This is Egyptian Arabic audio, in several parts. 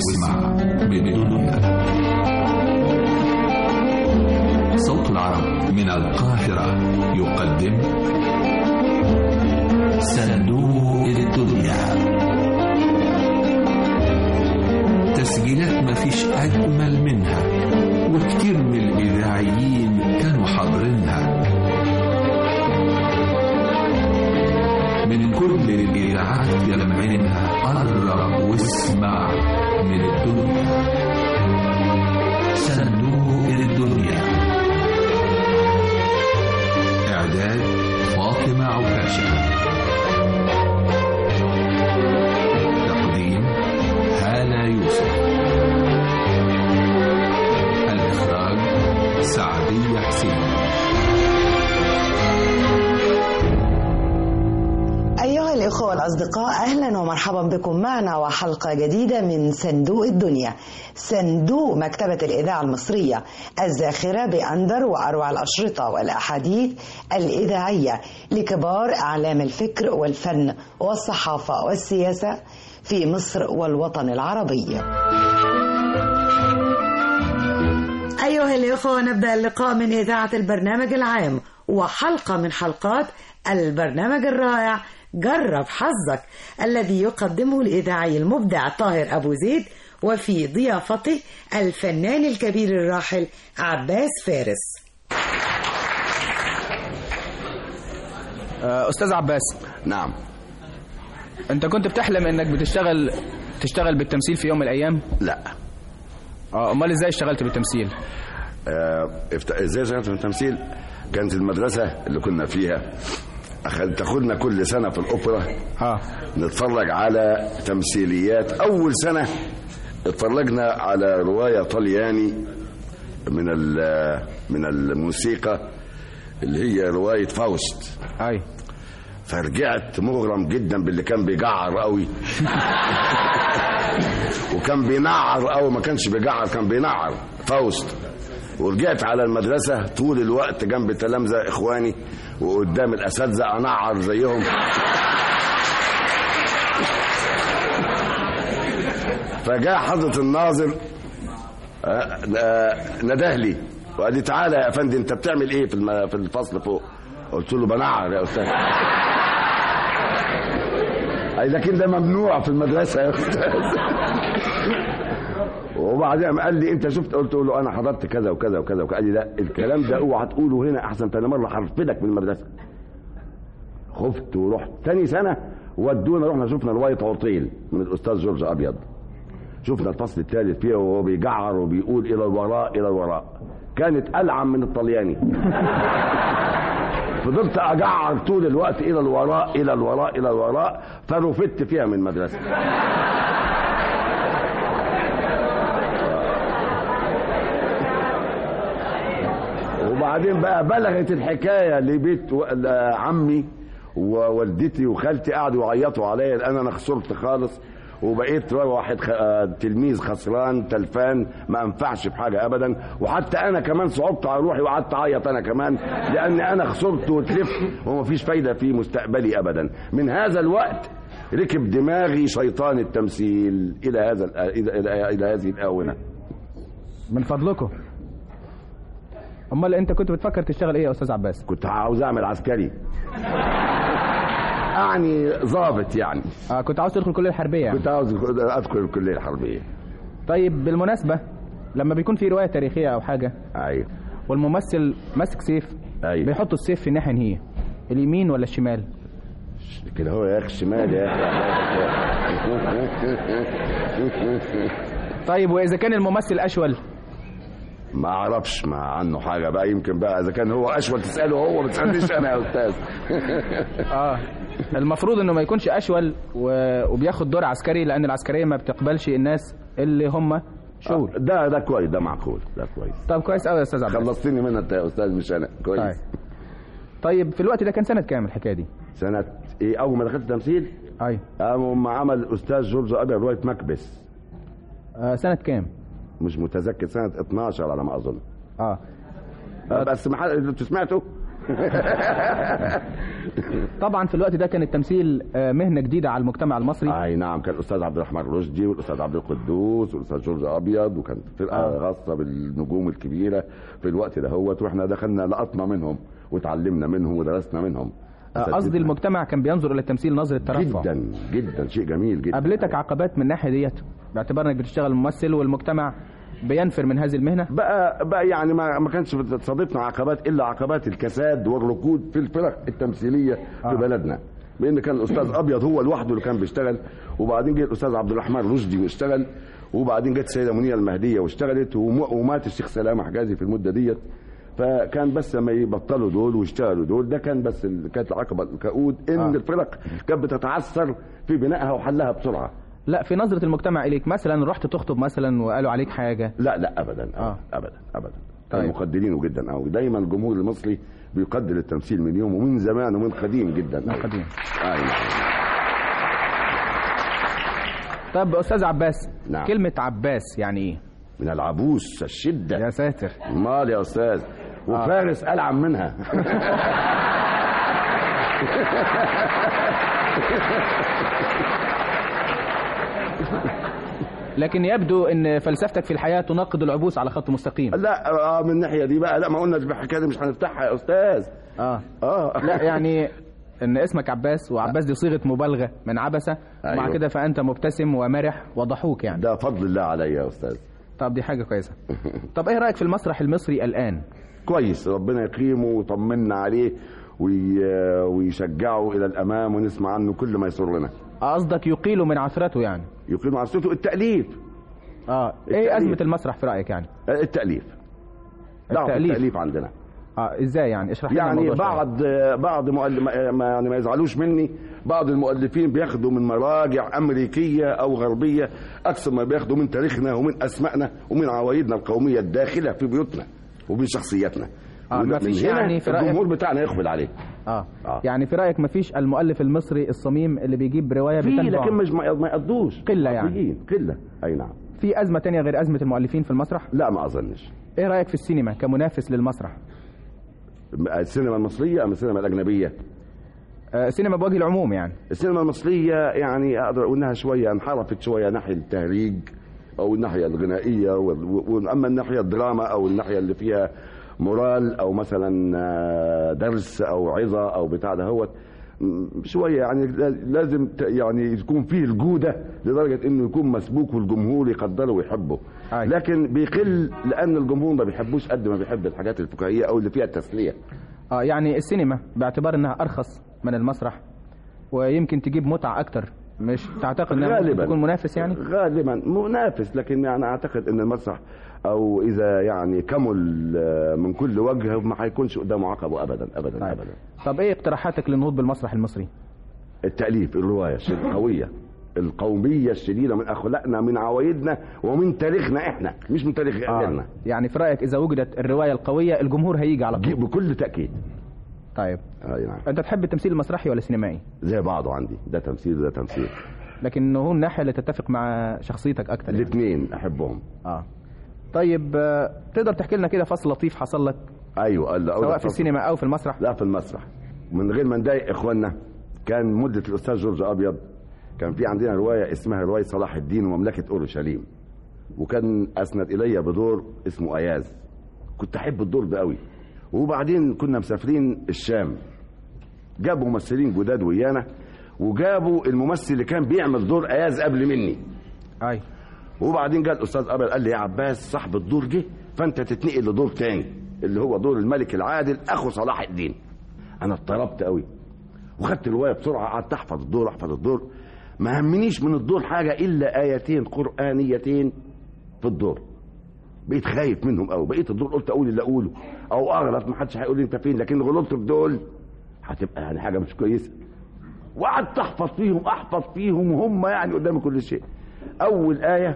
واسمع بالدنيا صوت العرب من القاهرة يقدم صندوق الدنيا تسجيلات مفيش أجمل منها وكتير من الإذاعيين كانوا حاضرينها من كل الإذاعات يا لمعينها قرب واسمع من الدنيا صندوق الدنيا إعداد فاطمة عكاشة تقديم هالة يوسف الإخراج سعدية حسين أيها الإخوة والأصدقاء أهلا ومرحبا بكم معنا وحلقة جديدة من صندوق الدنيا صندوق مكتبة الإذاعة المصرية الزاخرة بأندر وأروع الأشرطة والأحاديث الإذاعية لكبار أعلام الفكر والفن والصحافة والسياسة في مصر والوطن العربي أيها الإخوة نبدأ اللقاء من إذاعة البرنامج العام وحلقة من حلقات البرنامج الرائع جرب حظك الذي يقدمه الإذاعي المبدع طاهر أبو زيد وفي ضيافته الفنان الكبير الراحل عباس فارس آه، استاذ عباس نعم انت كنت بتحلم انك بتشتغل تشتغل بالتمثيل في يوم من الايام لا اه امال ازاي اشتغلت بالتمثيل آه، افت- ازاي شغلت في التمثيل كانت المدرسة اللي كنا فيها أخد تاخدنا كل سنة في الأوبرا اه نتفرج على تمثيليات أول سنة اتفرجنا على رواية طلياني من ال- من الموسيقى اللي هي رواية فاوست اي فرجعت مغرم جدا باللي كان بيجعر قوي وكان بينعر قوي ما كانش بيجعر كان بينعر فاوست ورجعت على المدرسة طول الوقت جنب تلامذة إخواني وقدام الأساتذة أنعر زيهم فجاء حضرة الناظر آه، آه، نده لي وقال لي تعالى يا افندي انت بتعمل ايه في الم- في الفصل فوق قلت له بنعر يا استاذ اي لكن ده ممنوع في المدرسه يا استاذ وبعدين قال لي انت شفت قلت له انا حضرت كذا وكذا وكذا وكذا قال لي لا الكلام ده اوعى تقوله هنا احسن تاني مره هرفدك من المدرسه خفت ورحت تاني سنه ودونا رحنا شفنا روايه عطيل من الاستاذ جورج ابيض شفنا الفصل الثالث فيها وهو بيجعر وبيقول الى الوراء الى الوراء كانت العن من الطلياني فضلت اجعر طول الوقت الى الوراء الى الوراء الى الوراء فرفدت فيها من المدرسه وبعدين بقى بلغت الحكايه لبيت و- ل- عمي ووالدتي وخالتي قعدوا يعيطوا عليا لان انا خسرت خالص وبقيت واحد خ... آه، تلميذ خسران تلفان ما انفعش بحاجه ابدا وحتى انا كمان صعبت على روحي وقعدت اعيط انا كمان لان انا خسرت وتلفت ومفيش فايده في مستقبلي ابدا من هذا الوقت ركب دماغي شيطان التمثيل الى هذا ال- الى الى, إلى هذه الاونه من فضلكم امال انت كنت بتفكر تشتغل ايه يا استاذ عباس كنت عاوز اعمل عسكري يعني ضابط يعني اه كنت عاوز تدخل الكليه الحربيه يعني. كنت عاوز ادخل الكليه الحربيه طيب بالمناسبه لما بيكون في روايه تاريخيه او حاجه ايوه والممثل ماسك سيف ايوه بيحطوا السيف في الناحيه هي اليمين ولا الشمال كده هو يا اخي الشمال يا اخي طيب واذا كان الممثل اشول ما اعرفش ما عنه حاجه بقى يمكن بقى اذا كان هو اشول تساله هو ما تسالنيش انا يا استاذ اه المفروض انه ما يكونش اشول و... وبياخد دور عسكري لان العسكريه ما بتقبلش الناس اللي هم شول ده ده كويس ده معقول ده كويس طب كويس قوي يا استاذ عبد خلصتني منها انت يا استاذ مش انا طيب. كويس طيب في الوقت ده كان سنه كام الحكايه دي سنه ايه اول ما دخلت تمثيل اي قام عمل الاستاذ جورج ابي روايه مكبس آه سنه كام مش متذكر سنه 12 على ما اظن اه آه، بس ما حد انتوا سمعتوا طبعا في الوقت ده كان التمثيل آه، مهنه جديده على المجتمع المصري اي نعم كان الاستاذ عبد الرحمن رشدي والاستاذ عبد القدوس والاستاذ جورج ابيض وكانت فرقه آه. خاصه بالنجوم الكبيره في الوقت دهوت واحنا دخلنا لقطنا منهم وتعلمنا منهم ودرسنا منهم آه، قصدي أساتذتنا. المجتمع كان بينظر الى التمثيل نظره ترفع جدا جدا شيء جميل جدا قابلتك عقبات من الناحيه ديت باعتبار انك بتشتغل ممثل والمجتمع بينفر من هذه المهنه بقى بقى يعني ما ما كانش بتصادفنا عقبات الا عقبات الكساد والركود في الفرق التمثيليه في آه. بلدنا لان كان الاستاذ ابيض هو لوحده اللي كان بيشتغل وبعدين جه الاستاذ عبد الرحمن رشدي واشتغل وبعدين جت السيده منيره المهديه واشتغلت وم- ومات الشيخ سلامه حجازي في المده ديت فكان بس لما يبطلوا دول ويشتغلوا دول ده كان بس ال- كانت العقبه الكؤود ان آه. الفرق كانت بتتعثر في بنائها وحلها بسرعه لا في نظره المجتمع اليك مثلا رحت تخطب مثلا وقالوا عليك حاجه لا لا ابدا آه. آه. ابدا ابدا طيب. طيب. مقدرينه جدا قوي دايما الجمهور المصري بيقدر التمثيل من يوم ومن زمان ومن قديم جدا من أوي. قديم. آه نعم. طب استاذ عباس نعم. كلمه عباس يعني ايه من العبوس الشده يا ساتر مال يا استاذ وفارس العن منها لكن يبدو ان فلسفتك في الحياه تناقض العبوس على خط مستقيم لا آه من الناحيه دي بقى لا ما قلنا الحكايه دي مش هنفتحها يا استاذ اه اه لا يعني ان اسمك عباس وعباس دي صيغه مبالغه من عبسه ومع أيوه. كده فانت مبتسم ومرح وضحوك يعني ده فضل الله عليا يا استاذ طب دي حاجه كويسه طب ايه رايك في المسرح المصري الان كويس ربنا يقيمه ويطمنا عليه وي... ويشجعه الى الامام ونسمع عنه كل ما يسرنا قصدك يقيل من عثرته يعني يقيم عرسته التاليف اه ايه التأليف. ازمه المسرح في رايك يعني التاليف ضعف التأليف. التاليف عندنا اه ازاي يعني اشرح لنا يعني الموضوع شوية. بعض بعض مؤلف ما يعني ما يزعلوش مني بعض المؤلفين بياخدوا من مراجع امريكيه او غربيه اكثر ما بياخدوا من تاريخنا ومن اسمائنا ومن عوايدنا القوميه الداخله في بيوتنا وفي شخصياتنا آه، ما ومن فيش هنا يعني في رأيك- الجمهور بتاعنا يقبل عليه اه آه. يعني في رايك مفيش المؤلف المصري الصميم اللي بيجيب روايه في بتنبع لكن مش ما ما يقضوش قلة يعني. قليلين، قله اي نعم في ازمه تانية غير ازمه المؤلفين في المسرح لا ما اظنش ايه رايك في السينما كمنافس للمسرح السينما المصريه ام السينما الاجنبيه آه سينما بوجه العموم يعني السينما المصرية يعني أقدر أقول إنها شوية انحرفت شوية ناحية التهريج أو الناحية الغنائية وال- و- أما الناحية الدراما أو الناحية اللي فيها مورال أو مثلا آه، درس أو عظة أو بتاع دهوت م- شوية يعني لازم ت- يعني تكون فيه الجودة لدرجة إنه يكون مسبوك والجمهور يقدره ويحبه أي. لكن بيقل لأن الجمهور ما بيحبوش قد ما بيحب الحاجات الفكاهية أو اللي فيها التسلية اه يعني السينما باعتبار انها ارخص من المسرح ويمكن تجيب متعه اكتر مش تعتقد انها ممكن غالبا تكون منافس يعني غالبا منافس لكن يعني اعتقد ان المسرح او اذا يعني كمل آه، من كل وجه ما هيكونش قدامه عقبه ابدا ابدا طيب. ابدا طب ايه اقتراحاتك للنهوض بالمسرح المصري التاليف الروايه الشد- القويه القوميه الشديده من اخلاقنا من عوايدنا ومن تاريخنا احنا مش من تاريخ غيرنا يعني في رايك اذا وجدت الروايه القويه الجمهور هيجي على جي- طول بكل تاكيد طيب اي نعم انت تحب التمثيل المسرحي ولا السينمائي زي بعضه عندي ده تمثيل وده تمثيل لكن هو الناحيه اللي تتفق مع شخصيتك اكتر يعني. الاثنين احبهم اه طيب آه، تقدر تحكي لنا كده فصل لطيف حصل لك ايوه لا سواء في السينما او في المسرح لا في المسرح من غير ما نضايق اخواننا كان مدة الأستاذ جورج أبيض كان في عندنا رواية اسمها رواية صلاح الدين ومملكة أورشليم وكان أسند إلي بدور اسمه أياز كنت أحب الدور ده قوي وبعدين كنا مسافرين الشام جابوا ممثلين جداد ويانا وجابوا الممثل اللي كان بيعمل دور أياز قبل مني اي وبعدين جاء الاستاذ ابل قال لي يا عباس صاحب الدور جه فانت تتنقل لدور تاني اللي هو دور الملك العادل اخو صلاح الدين انا اضطربت قوي وخدت الروايه بسرعه قعدت احفظ الدور احفظ الدور ما همنيش من الدور حاجه الا ايتين قرانيتين في الدور بقيت خايف منهم قوي بقيت الدور قلت اقول اللي اقوله او اغلط ما حدش هيقول لي انت فين لكن غلطت في دول هتبقى يعني حاجه مش كويسه وقعدت احفظ فيهم احفظ فيهم وهم يعني قدامي كل شيء اول ايه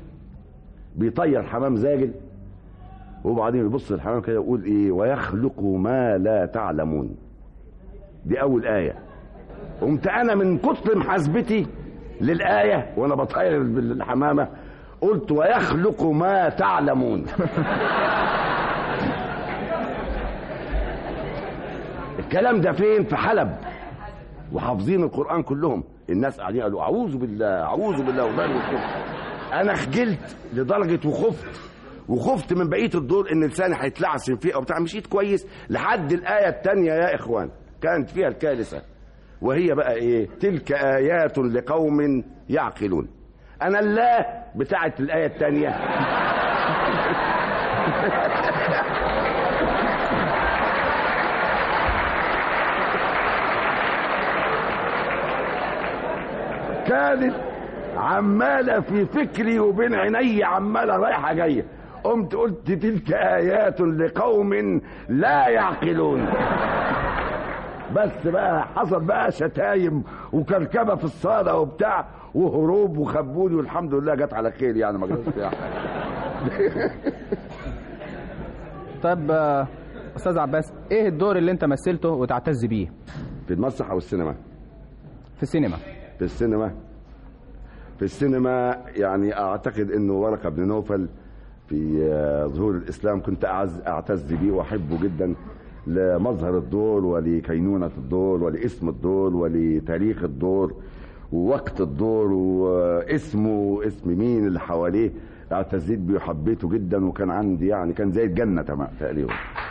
بيطير حمام زاجل وبعدين يبص الحمام كده يقول ايه ويخلق ما لا تعلمون دي اول ايه قمت انا من كتر محاسبتي للايه وانا بطير بالحمامه قلت ويخلق ما تعلمون الكلام ده فين في حلب وحافظين القران كلهم الناس قاعدين قالوا اعوذ بالله اعوذ بالله وبالغ كده انا خجلت لدرجه وخفت وخفت من بقيه الدور ان لساني هيتلعثم فيه او بتاع مشيت كويس لحد الايه الثانيه يا اخوان كانت فيها الكارثه وهي بقى ايه تلك ايات لقوم يعقلون انا الله بتاعت الايه الثانيه كانت عمالة في فكري وبين عيني عمالة رايحة جاية قمت قلت تلك آيات لقوم لا يعقلون بس بقى حصل بقى شتايم وكركبة في الصالة وبتاع وهروب وخبوني والحمد لله جت على خير يعني ما جاتش فيها حاجة. طب آه، استاذ عباس ايه الدور اللي انت مثلته وتعتز بيه في المسرح او السينما في السينما في السينما في السينما يعني اعتقد انه ورقه بن نوفل في آه، ظهور الاسلام كنت أعز اعتز بيه واحبه جدا لمظهر الدور ولكينونه الدور ولاسم الدور ولتاريخ الدور ووقت الدور واسمه واسم مين اللي حواليه اعتزيت بيه وحبيته جدا وكان عندي يعني كان زي الجنه تمام تقريبا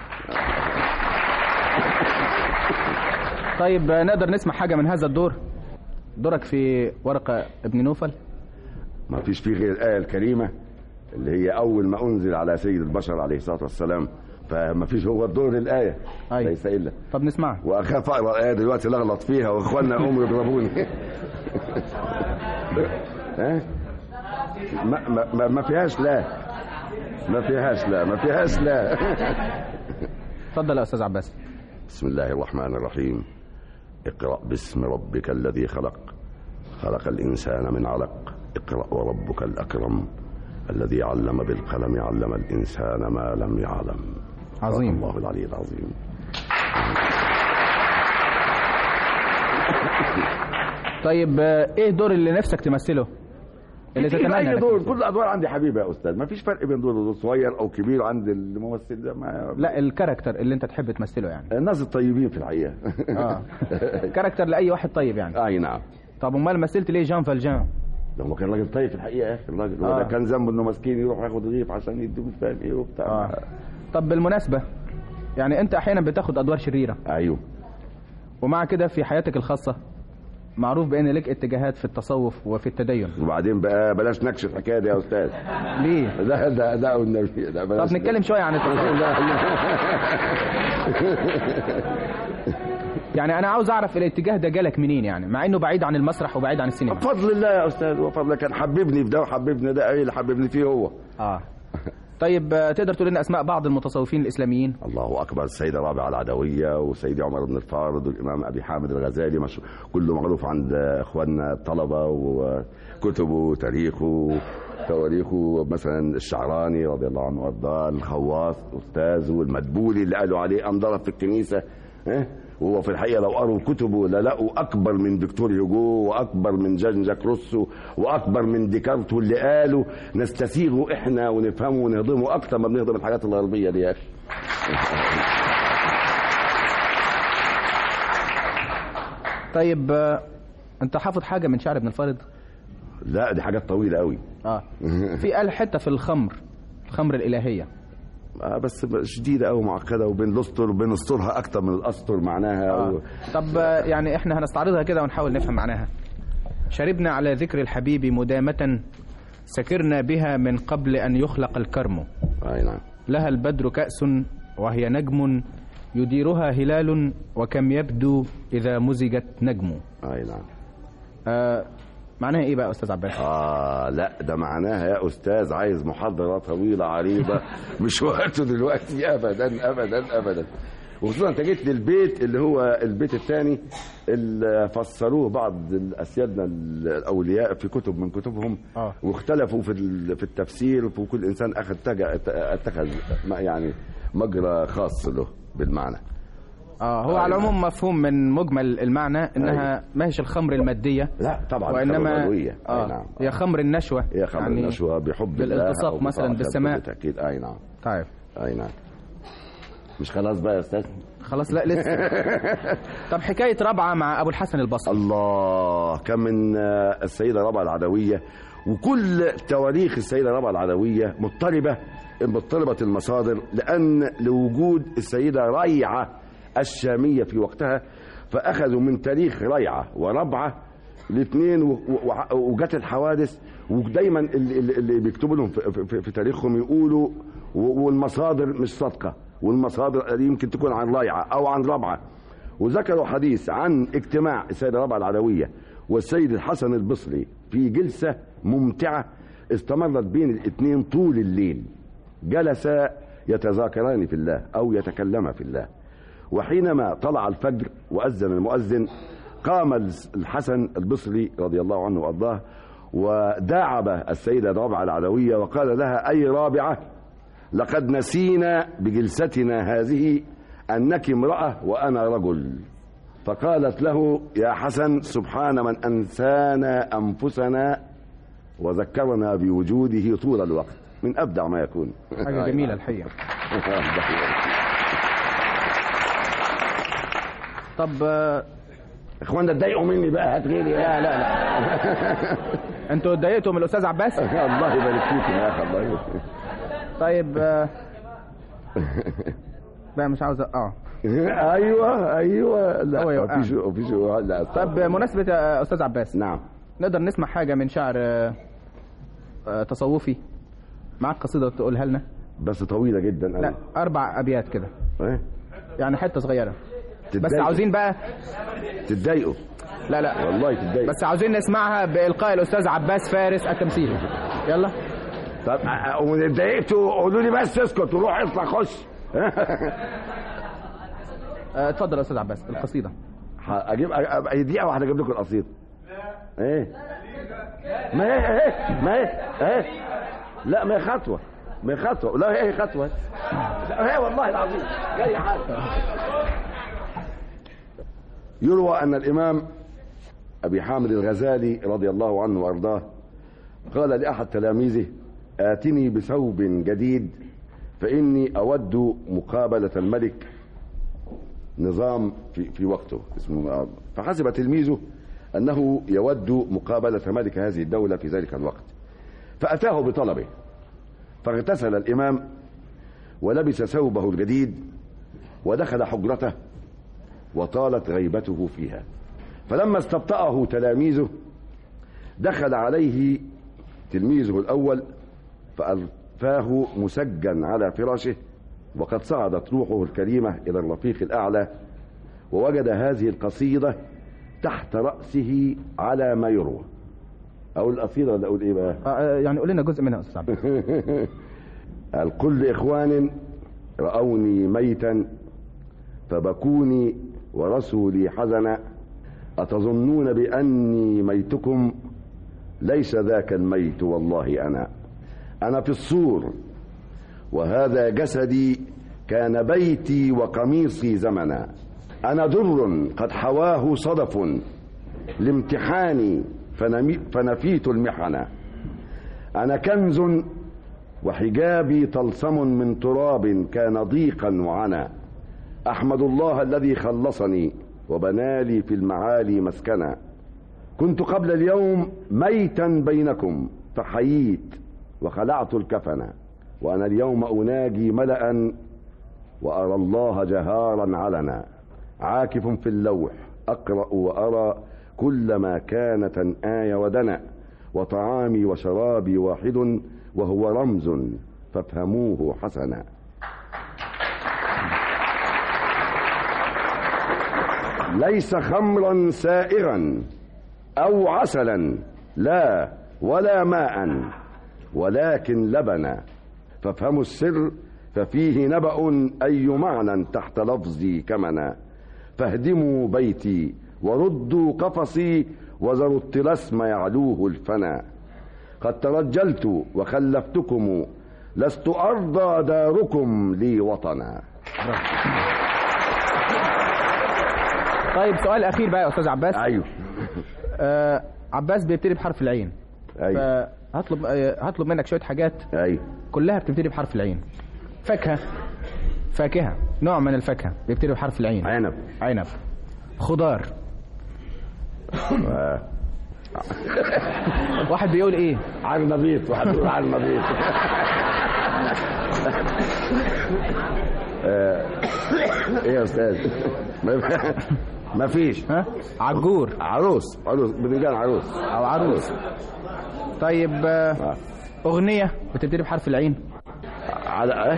طيب آه، نقدر نسمع حاجه من هذا الدور دورك في ورقه ابن نوفل ما فيش فيه غير الآية الكريمة اللي هي أول ما أنزل على سيد البشر عليه الصلاة والسلام فما فيش هو الدور الآية أيوة. ليس إلا طب نسمعها وأخاف أقرأ الآية دلوقتي لغلط فيها وإخواننا يقوموا يضربوني ها؟ ما, ما, ما, ما فيهاش لا ما فيهاش لا ما فيهاش لا اتفضل يا استاذ عباس بسم الله الرحمن الرحيم اقرأ باسم ربك الذي خلق خلق الإنسان من علق اقرأ وربك الأكرم الذي علم بالقلم علم الإنسان ما لم يعلم عظيم. الله العلي العظيم طيب آه، ايه الدور اللي نفسك تمثله اللي في تتمنى أي إنك دور تمثله؟ كل الأدوار عندي حبيبة يا أستاذ ما فيش فرق بين دور دور صغير أو كبير عند الممثل ده ما لا الكاركتر اللي انت تحب تمثله يعني الناس الطيبين في الحقيقة اه كاركتر لاي واحد طيب يعني أي نعم طب امال مثلت ليه جان فالجان ده هو كان راجل طيب في الحقيقة يا أخي الراجل آه. هو ده كان ذنبه إنه مسكين يروح ياخد رغيف عشان يديه مش فاهم إيه وبتاع اه طب بالمناسبه يعني انت احيانا بتاخد ادوار شريره أيوه ومع كده في حياتك الخاصه معروف بان لك اتجاهات في التصوف وفي التدين وبعدين بقى بلاش نكشف الحكايه دي يا استاذ ليه ده ده ده والنبي ده بلاش طب نتكلم شويه عن التصوف لا يعني انا عاوز اعرف الاتجاه ده جالك منين يعني مع انه بعيد عن المسرح وبعيد عن السينما بفضل الله يا استاذ وفضل كان حببني في ده وحببني ده ايه اللي حببني فيه هو اه طيب آه، تقدر تقول لنا اسماء بعض المتصوفين الاسلاميين الله اكبر السيده رابعه العدويه وسيدي عمر بن الفارض والامام ابي حامد الغزالي مش كله معروف عند اخواننا الطلبه وكتبه وتاريخه تواريخه مثلا الشعراني رضي الله عنه وارضاه الخواص استاذه والمدبولي اللي قالوا عليه انضرب في الكنيسه ها وهو في الحقيقه لو قروا كتبه للقوا اكبر من فيكتور هيجو واكبر من جان جاك روسو واكبر من ديكارت واللي قالوا نستسيغه احنا ونفهمه ونهضمه اكتر ما بنهضم الحاجات الغربيه دي يا اخي طيب آه، انت حافظ حاجه من شعر ابن الفارض لا دي حاجات طويله قوي اه في قال حته في الخمر الخمر الالهيه آه بس شديده قوي معقده وبين الاسطر وبين اسطرها اكتر من الاسطر معناها آه. أو طب آه، يعني احنا هنستعرضها كده ونحاول نفهم معناها شربنا على ذكر الحبيب مدامة سكرنا بها من قبل أن يخلق الكرم اي نعم لها البدر كأس وهي نجم يديرها هلال وكم يبدو إذا مزجت نجم اي نعم آه معناها إيه بقى يا أستاذ عباس اه لا ده معناها يا استاذ عايز محاضره طويله عريضه مش وقته دلوقتي ابدا ابدا ابدا وخصوصا انت جيت للبيت اللي هو البيت الثاني اللي فسروه بعض اسيادنا الاولياء في كتب من كتبهم آه. واختلفوا في ال- في التفسير وكل انسان اخذ تجا- اتخذ ما- يعني مجرى خاص له بالمعنى آه هو على العموم مفهوم من مجمل المعنى إنها ما هيش الخمر المادية لا طبعا وإنما الغلوية. أي آه نعم. هي خمر النشوة هي خمر يعني النشوة بحب الله بالالتصاق أو مثلا بطاعة بالسماء. بالتأكيد أي نعم طيب أي نعم مش خلاص بقى يا أستاذ خلاص لا لسه طب حكايه رابعه مع ابو الحسن البصري الله كان من آه، السيدة ربع العدوية وكل تواريخ السيدة ربع العدوية مضطربة مضطربة المصادر لأن لوجود السيدة ريعة الشامية في وقتها فأخذوا من تاريخ ريعة وربعة الاثنين و- و- وجت الحوادث ودايما اللي, اللي- اللي بيكتبوا لهم في, في, في تاريخهم يقولوا و- والمصادر مش صادقة والمصادر يمكن تكون عن ريعة أو عن ربعة وذكروا حديث عن اجتماع السيدة ربعة العدوية والسيد الحسن البصري في جلسة ممتعة استمرت بين الاثنين طول الليل جلسا يتذاكران في الله أو يتكلما في الله وحينما طلع الفجر وأذن المؤذن قام الحسن البصري رضي الله عنه وأرضاه وداعب السيدة رابعة العدوية وقال لها أي رابعة لقد نسينا بجلستنا هذه أنك امرأة وأنا رجل فقالت له يا حسن سبحان من أنسانا أنفسنا وذكرنا بوجوده طول الوقت من أبدع ما يكون حاجه جميله الحقيقه طب آه، اخوانا اتضايقوا مني بقى هات غيري لا لا لا انتوا اتضايقتوا من الاستاذ عباس الله يبارك فيك يا اخي الله يبارك فيك. طيب آه، بقى مش عاوز اه ايوه ايوه هو لا يوقعني. مفيش مفيش لا طب مناسبة يا أستاذ عباس نعم نقدر نسمع حاجة من شعر آه، آه، تصوفي معاك قصيدة تقولها لنا بس طويله جدا لا أوي. أربع أبيات كده إيه؟ يعني حتة صغيرة بس تتضايقوا. عاوزين بقى تتضايقوا لا لا والله تتضايقوا بس عاوزين نسمعها بإلقاء الأستاذ عباس فارس التمثيلي يلا طب أ- أ- وإن اتضايقتوا قولوا لي بس اسكت وروح اطلع خش آه، اتفضل يا أستاذ عباس القصيدة ه- اجيب أ- أ- دقيقه واحده اجيب لكم القصيده ايه ما هي ايه ما هي ايه لا ما هي خطوه ما هي خطوه لا هي خطوه لا هي والله العظيم جاي حاجه يروى ان الامام ابي حامد الغزالي رضي الله عنه وارضاه قال لاحد تلاميذه اتني بثوب جديد فاني اود مقابله الملك نظام في في وقته اسمه فحسب تلميذه انه يود مقابله ملك هذه الدوله في ذلك الوقت فاتاه بطلبه فاغتسل الامام ولبس ثوبه الجديد ودخل حجرته وطالت غيبته فيها فلما استبطأه تلاميذه دخل عليه تلميذه الأول فألفاه مسجا على فراشه وقد صعدت روحه الكريمة إلى الرفيق الأعلى ووجد هذه القصيدة تحت رأسه على ما يروى أقول القصيدة ولا أقول إيه بقى؟ آه، يعني قول لنا جزء منها يا أستاذ عباس قال كل إخوان رأوني ميتا فبكوني ورسولي حزنا أتظنون بأني ميتكم ليس ذاك الميت والله أنا أنا في الصور وهذا جسدي كان بيتي وقميصي زمنا أنا در قد حواه صدف لامتحاني فنمي- فنفيت المحنة أنا كنز وحجابي طلسم من تراب كان ضيقا وعنا احمد الله الذي خلصني وبنالي في المعالي مسكنا كنت قبل اليوم ميتا بينكم فحييت وخلعت الكفن وانا اليوم اناجي ملا وارى الله جهارا علنا عاكف في اللوح اقرا وارى كل ما كانت آية ودنا وطعامي وشرابي واحد وهو رمز فافهموه حسنا ليس خمرا سائغا او عسلا لا ولا ماء ولكن لبنا فافهموا السر ففيه نبأ أي معنى تحت لفظي كمنا فاهدموا بيتي وردوا قفصي وذروا الطلسم يعلوه الفنا قد ترجلت وخلفتكم لست أرضى داركم لي وطنا طيب سؤال أخير بقى يا أستاذ عباس أيوه آه عباس بيبتدي بحرف العين أيوه فهطلب آه، هطلب منك شوية حاجات أيوه كلها بتبتدي بحرف العين فاكهة فاكهة نوع من الفاكهة بيبتدي بحرف العين عنب عنب خضار واحد بيقول ايه عرنبيط واحد بيقول عرنبيط آه، ايه يا استاذ ما فيش ها عجور عروس عروس بدنجان عروس او عروس طيب آه، آه. اغنية بتبتدي بحرف العين على ايه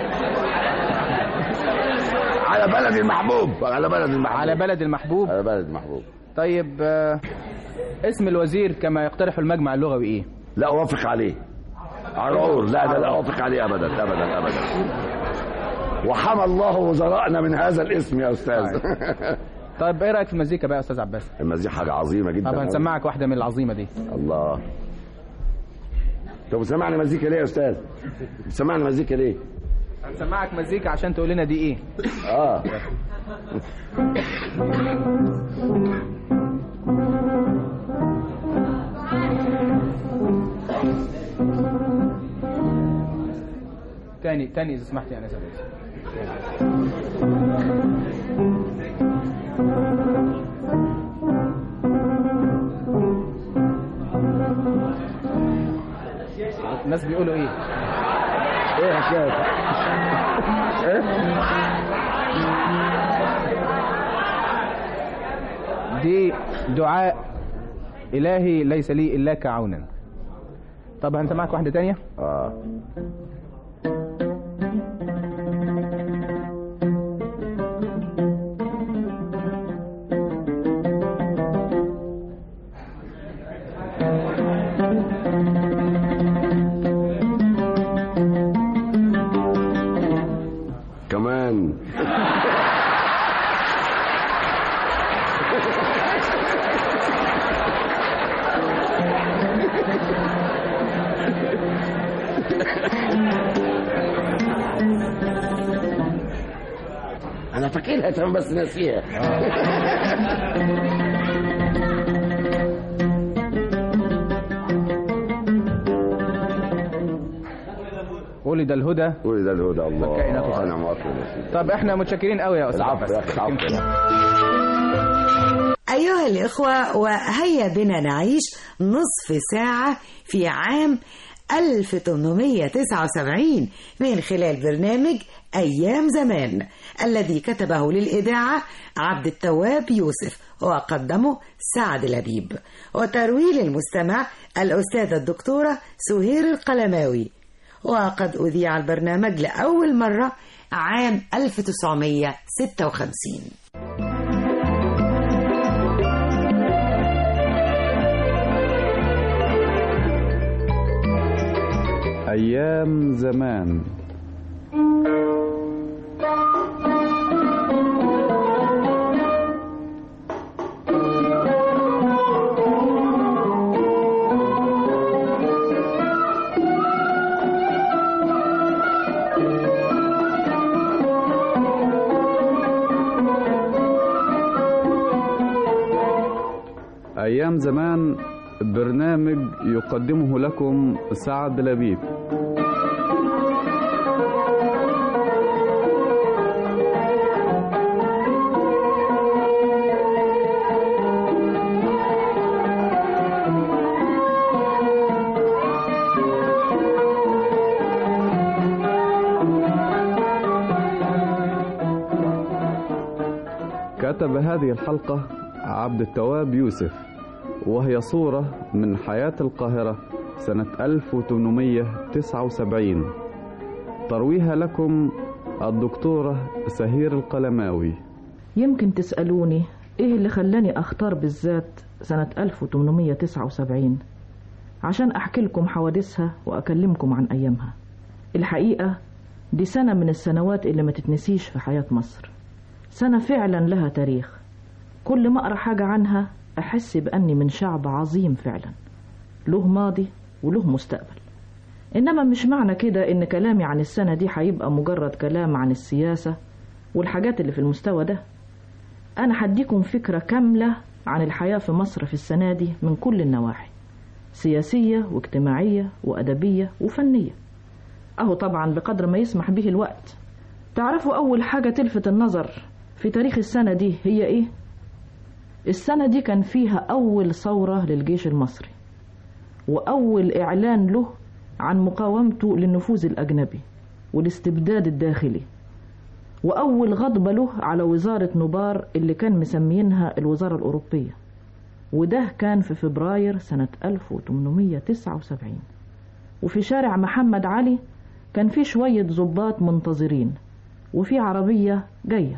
على بلد المحبوب على بلد المحبوب على بلد المحبوب على بلد المحبوب طيب آه، اسم الوزير كما يقترح المجمع اللغوي ايه لا اوافق عليه عرعور لا لا لا اوافق عليه ابدا ابدا ابدا وحمى الله وزرائنا من هذا الاسم يا استاذ طيب ايه رايك في المزيكا بقى يا استاذ عباس المزيكا حاجه عظيمه جدا طب هنسمعك واحده من العظيمه دي الله طب سمعنا مزيكا ليه يا استاذ سمعنا مزيكا ليه هنسمعك مزيكا عشان تقول لنا دي ايه اه تاني تاني اذا سمحت يا انس الناس بيقولوا ايه ايه حكايه دي دعاء الهي ليس لي الاك عونا طب هنسمعك واحده تانية اه كمان انا فاكرها تمام بس ناسيها ولد الهدى ولد الهدى الله فالكائنات صالحة. انا موافق يا سيدي. طب احنا متشكرين قوي يا استاذ العفو عباس يا اخي العفو أيها الإخوة وهيا بنا نعيش نصف ساعة في عام 1879 من خلال برنامج أيام زمان الذي كتبه للإذاعة عبد التواب يوسف وقدمه سعد لبيب وترويل المستمع الأستاذة الدكتورة سهير القلماوي وقد أذيع البرنامج لأول مرة عام 1956 أيام زمان أيام زمان برنامج يقدمه لكم سعد لبيب كتب هذه الحلقة عبد التواب يوسف وهي صورة من حياة القاهرة سنة 1879 ترويها لكم الدكتورة سهير القلماوي يمكن تسألوني إيه اللي خلاني أختار بالذات سنة 1879 عشان أحكي لكم حوادثها وأكلمكم عن أيامها الحقيقة دي سنة من السنوات اللي ما تتنسيش في حياة مصر سنة فعلا لها تاريخ كل ما أقرأ حاجة عنها أحس بأني من شعب عظيم فعلا له ماضي وله مستقبل إنما مش معنى كده إن كلامي عن السنة دي هيبقى مجرد كلام عن السياسة والحاجات اللي في المستوى ده أنا هديكم فكرة كاملة عن الحياة في مصر في السنة دي من كل النواحي سياسية واجتماعية وأدبية وفنية أهو طبعا بقدر ما يسمح به الوقت تعرفوا أول حاجة تلفت النظر في تاريخ السنة دي هي إيه؟ السنة دي كان فيها أول ثورة للجيش المصري وأول إعلان له عن مقاومته للنفوذ الأجنبي والاستبداد الداخلي وأول غضبة له على وزارة نوبار اللي كان مسمينها الوزارة الأوروبية وده كان في فبراير سنة 1879 وفي شارع محمد علي كان في شوية ضباط منتظرين وفي عربية جاية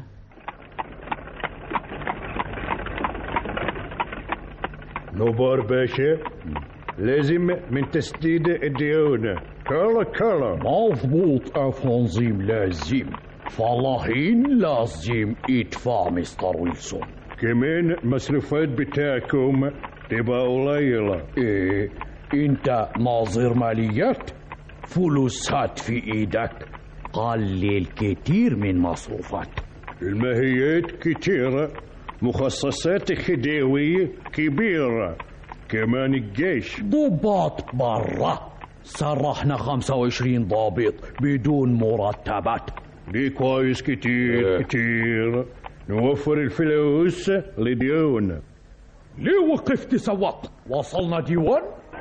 نوبار باشا لازم من تسديد الديون كلا كلا مظبوط يا تنظيم لازم فلاحين لازم يدفع مستر ويلسون كمان المصروفات بتاعكم تبقى قليلة ايه انت ناظر ماليات فلوسات في ايدك قلل كتير من مصروفات الماهيات كتيرة مخصصات خديوية كبيرة كمان الجيش ضباط برا سرحنا 25 ضابط بدون مرتبات دي كويس كتير كتير نوفر الفلوس لديون ليه وقفت سواق وصلنا ديوان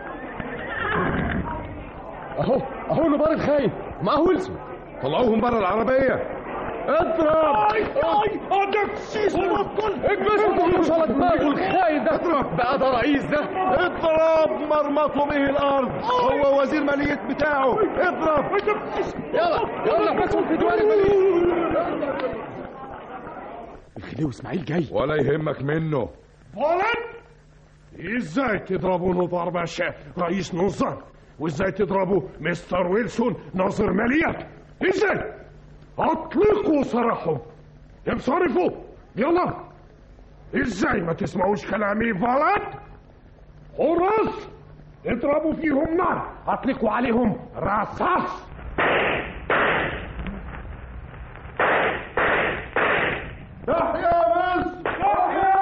اهو اهو نبار الخاين معاه ويلسون طلعوهم بره العربيه اضرب اي اي هذاك سيس بطل اكبسوا مش على دماغه الخاين ده اضرب بقى ده رئيس ده اضرب مرمطه به الارض هو وزير ماليه بتاعه اضرب يلا يلا بس في ديوان الماليه الخديوي اسماعيل جاي ولا يهمك منه فولن ازاي تضربوا نظار باشا رئيس نظام وازاي تضربوا مستر ويلسون ناظر ماليات ازاي اطلقوا سراحهم انصرفوا يلا ازاي ما تسمعوش كلامي فولن حراس اضربوا فيهم نار اطلقوا عليهم رصاص تحيا مصر تحيا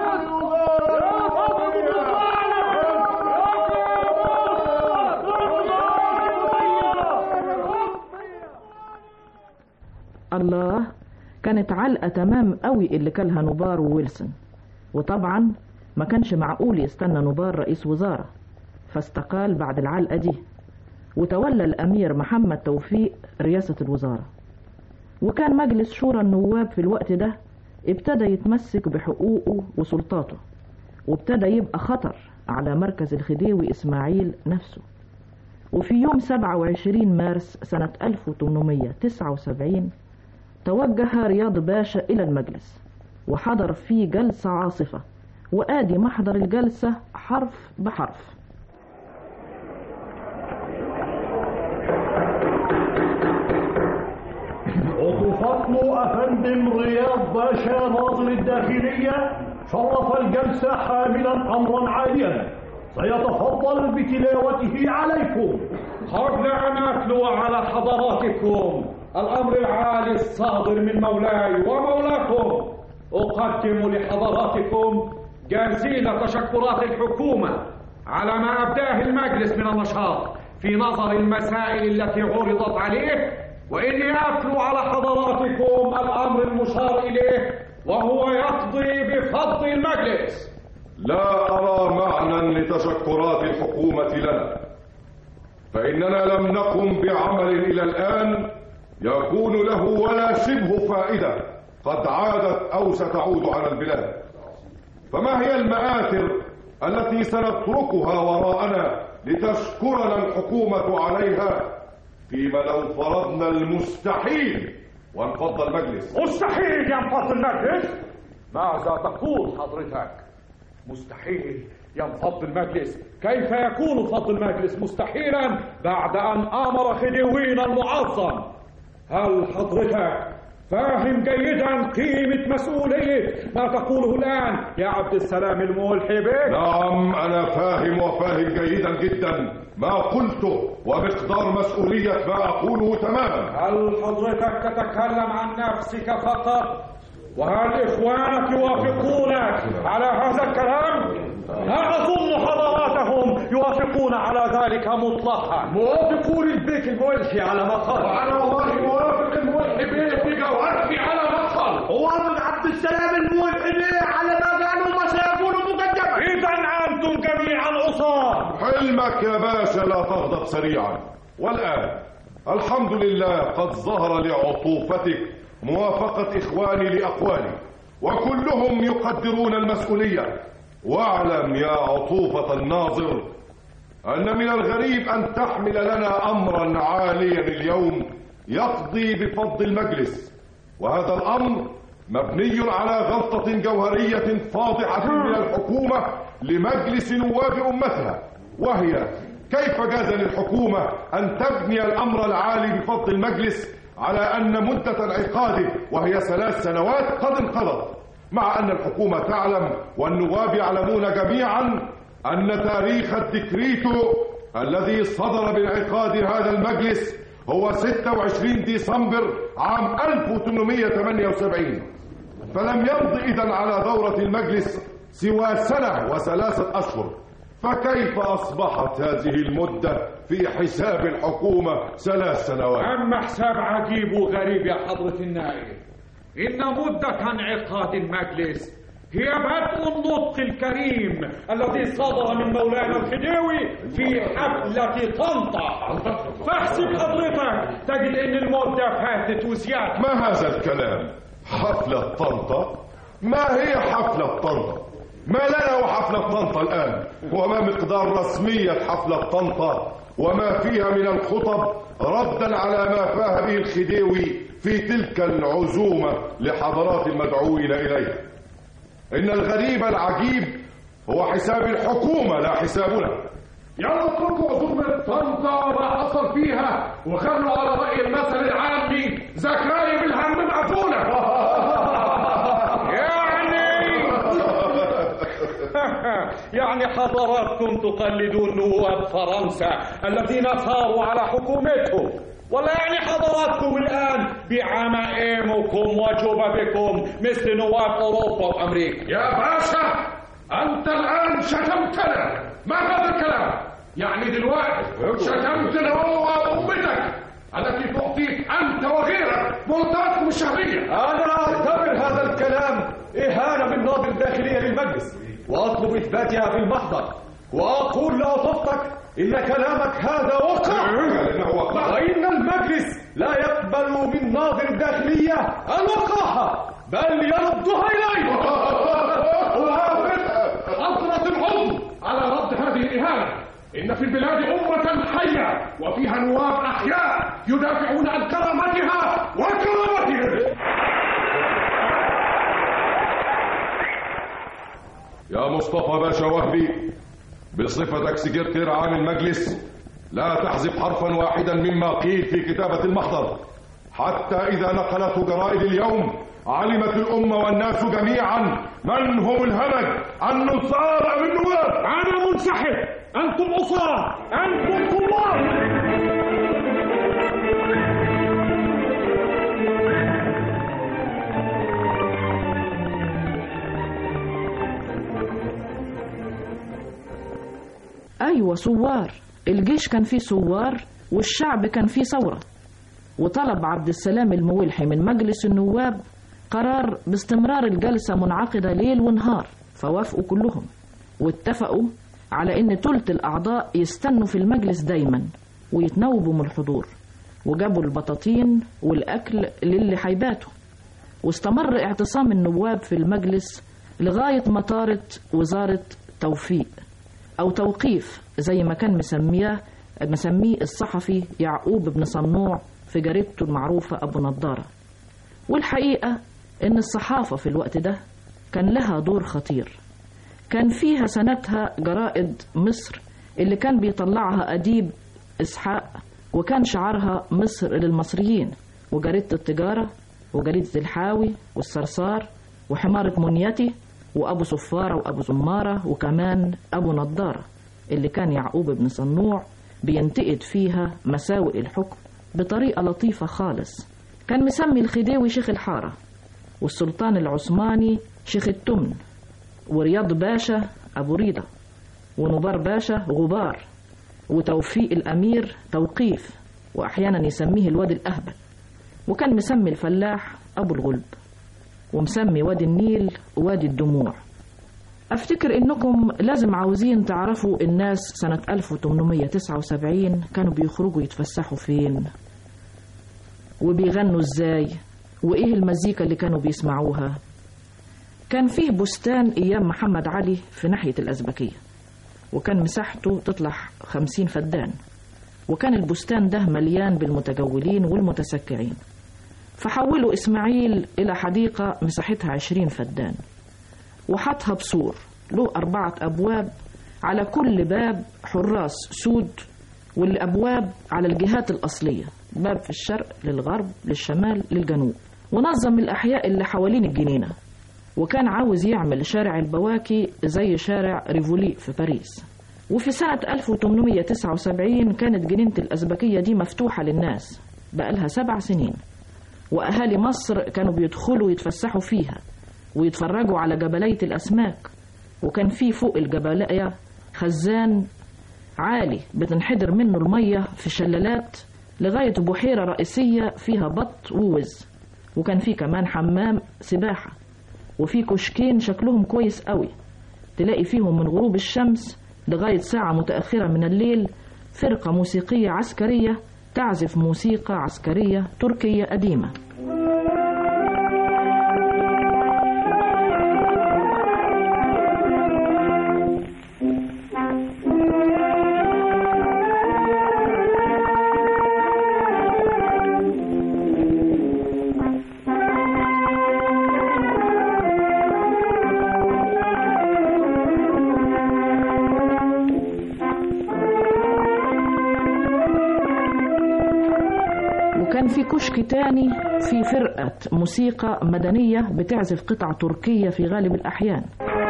الله كانت علقة تمام قوي اللي كلها نوبار وويلسون وطبعا ما كانش معقول يستنى نوبار رئيس وزارة فاستقال بعد العلقة دي وتولى الأمير محمد توفيق رئاسة الوزارة وكان مجلس شورى النواب في الوقت ده ابتدى يتمسك بحقوقه وسلطاته وابتدى يبقى خطر على مركز الخديوي إسماعيل نفسه وفي يوم 27 مارس سنة 1879 توجه رياض باشا إلى المجلس وحضر فيه جلسة عاصفة وآدي محضر الجلسة حرف بحرف وتفضل أفندم رياض باشا ناظر الداخلية شرف الجلسة حاملا أمرا عاليا سيتفضل بتلاوته عليكم قبل أن أتلو على حضراتكم الأمر العالي الصادر من مولاي ومولاكم أقدم لحضراتكم جزيل تشكرات الحكومة على ما أبداه المجلس من النشاط في نظر المسائل التي عرضت عليه وإني أتلو على حضراتكم الأمر المشار إليه وهو يقضي بفضل المجلس لا أرى معنى لتشكرات الحكومة لنا فإننا لم نقم بعمل إلى الآن يكون له ولا شبه فائدة قد عادت أو ستعود على البلاد فما هي المآثر التي سنتركها وراءنا لتشكرنا الحكومة عليها فيما لو فرضنا المستحيل وانفض المجلس مستحيل ينفض المجلس ماذا تقول حضرتك مستحيل ينفض المجلس كيف يكون فض المجلس مستحيلا بعد أن آمر خديوين المعظم هل حضرتك فاهم جيدا قيمة مسؤولية ما تقوله الآن يا عبد السلام الملحي بك نعم أنا فاهم وفاهم جيدا جدا ما قلته ومقدار مسؤولية ما أقوله تماما هل حضرتك تتكلم عن نفسك فقط وهل إخوانك يوافقونك على هذا الكلام؟ لا أظن حضراتهم يوافقون على ذلك مطلقا موافقون البيك الملحي على ما قال أنا والله موافق الملحي بك أرجاك يا باشا لا تغضب سريعا والآن الحمد لله قد ظهر لعطوفتك موافقة إخواني لأقوالي وكلهم يقدرون المسؤولية واعلم يا عطوفة الناظر أن من الغريب أن تحمل لنا أمرا عاليا اليوم يقضي بفضل المجلس وهذا الأمر مبني على غلطة جوهرية فاضحة من الحكومة لمجلس نواب أمتها وهي كيف جاز للحكومة أن تبني الأمر العالي بفضل المجلس على أن مدة انعقاده وهي ثلاث سنوات قد انقضت مع أن الحكومة تعلم والنواب يعلمون جميعا أن تاريخ الدكريتو الذي صدر بانعقاد هذا المجلس هو 26 ديسمبر عام 1878 فلم يمض إذا على دورة المجلس سوى سنة وثلاثة أشهر فكيف أصبحت هذه المدة في حساب الحكومة ثلاث سنوات أما حساب عجيب وغريب يا حضرة النائب إن مدة انعقاد المجلس هي بدء النطق الكريم الذي صدر من مولانا الخديوي في حفلة طنطا فاحسب حضرتك تجد ان المدة فاتت وزيادة ما هذا الكلام حفلة طنطا ما هي حفلة طنطا ما لنا وحفلة طنطا الآن وما مقدار رسمية حفلة طنطا وما فيها من الخطب ردا على ما فاه به الخديوي في تلك العزومة لحضرات المدعوين إليها إن الغريب العجيب هو حساب الحكومة لا حسابنا يلا اتركوا عزومة طنطا وما حصل فيها وخلوا على رأي المثل العامي زكايا بالهم مقفولة يعني يعني حضراتكم تقلدون نواب فرنسا الذين ثاروا على حكومتهم ولا يعني حضراتكم الآن بعمائمكم وجببكم مثل نواب أوروبا وأمريكا يا باشا أنت الآن شتمتنا ما هذا الكلام يعني دلوقتي شتمتنا هو وأمتك التي تعطيك أنت وغيرك مرتباتكم الشهرية أنا أعتبر هذا الكلام إهانة من ناظر الداخلية للمجلس وأطلب إثباتها في المحضر وأقول لأطفتك إن كلامك هذا وقع وإن المجلس لا يقبل من ناظر الداخلية الوقاحة بل يردها إليه وافق حضرة العضو على رد هذه الإهانة إن في البلاد أمة حية وفيها نواب أحياء يدافعون عن كرامتها وكرامتهم يا مصطفى باشا وهبي بصفتك سكرتير عام المجلس لا تحذف حرفا واحدا مما قيل في كتابة المحضر حتى إذا نقلته جرائد اليوم علمت الأمة والناس جميعا من هم الهمج النصارى من نواب أنا منسحب أنتم عصاة أنتم ثوار أيوة ثوار الجيش كان فيه ثوار والشعب كان فيه ثورة وطلب عبد السلام المويلحي من مجلس النواب قرار باستمرار الجلسة منعقدة ليل ونهار فوافقوا كلهم واتفقوا على ان تلت الأعضاء يستنوا في المجلس دايما ويتناوبوا من الحضور وجابوا البطاطين والأكل للي هيباتوا واستمر اعتصام النواب في المجلس لغاية ما طارت وزارة توفيق أو توقيف زي ما كان مسميه مسميه الصحفي يعقوب بن صنوع في جريدته المعروفة أبو نضارة والحقيقة إن الصحافة في الوقت ده كان لها دور خطير كان فيها سنتها جرائد مصر اللي كان بيطلعها أديب إسحاق وكان شعارها مصر للمصريين وجريدة التجارة وجريدة الحاوي والصرصار وحمارة منيتي وأبو صفارة وأبو زمارة وكمان أبو نضارة اللي كان يعقوب بن صنوع بينتقد فيها مساوئ الحكم بطريقة لطيفة خالص كان مسمي الخديوي شيخ الحارة والسلطان العثماني شيخ التمن ورياض باشا أبو ريضة ونبار باشا غبار وتوفيق الأمير توقيف وأحيانا يسميه الواد الأهبل وكان مسمي الفلاح أبو الغلب ومسمي وادي النيل وادي الدموع أفتكر إنكم لازم عاوزين تعرفوا الناس سنة 1879 كانوا بيخرجوا يتفسحوا فين وبيغنوا إزاي وإيه المزيكا اللي كانوا بيسمعوها كان فيه بستان أيام محمد علي في ناحية الأزبكية وكان مساحته تطلع خمسين فدان وكان البستان ده مليان بالمتجولين والمتسكعين فحولوا إسماعيل إلى حديقة مساحتها عشرين فدان وحطها بسور له أربعة أبواب على كل باب حراس سود والأبواب على الجهات الأصلية باب في الشرق للغرب للشمال للجنوب ونظم الأحياء اللي حوالين الجنينة وكان عاوز يعمل شارع البواكي زي شارع ريفولي في باريس وفي سنة 1879 كانت جنينة الأزبكية دي مفتوحة للناس بقالها سبع سنين وأهالي مصر كانوا بيدخلوا يتفسحوا فيها ويتفرجوا على جبلية الأسماك وكان في فوق الجبلية خزان عالي بتنحدر منه المية في شلالات لغاية بحيرة رئيسية فيها بط ووز وكان في كمان حمام سباحة وفي كشكين شكلهم كويس قوي تلاقي فيهم من غروب الشمس لغاية ساعة متأخرة من الليل فرقة موسيقية عسكرية تعزف موسيقى عسكرية تركية قديمة وكان في كشك تاني في فرقة موسيقى مدنية بتعزف قطع تركية في غالب الأحيان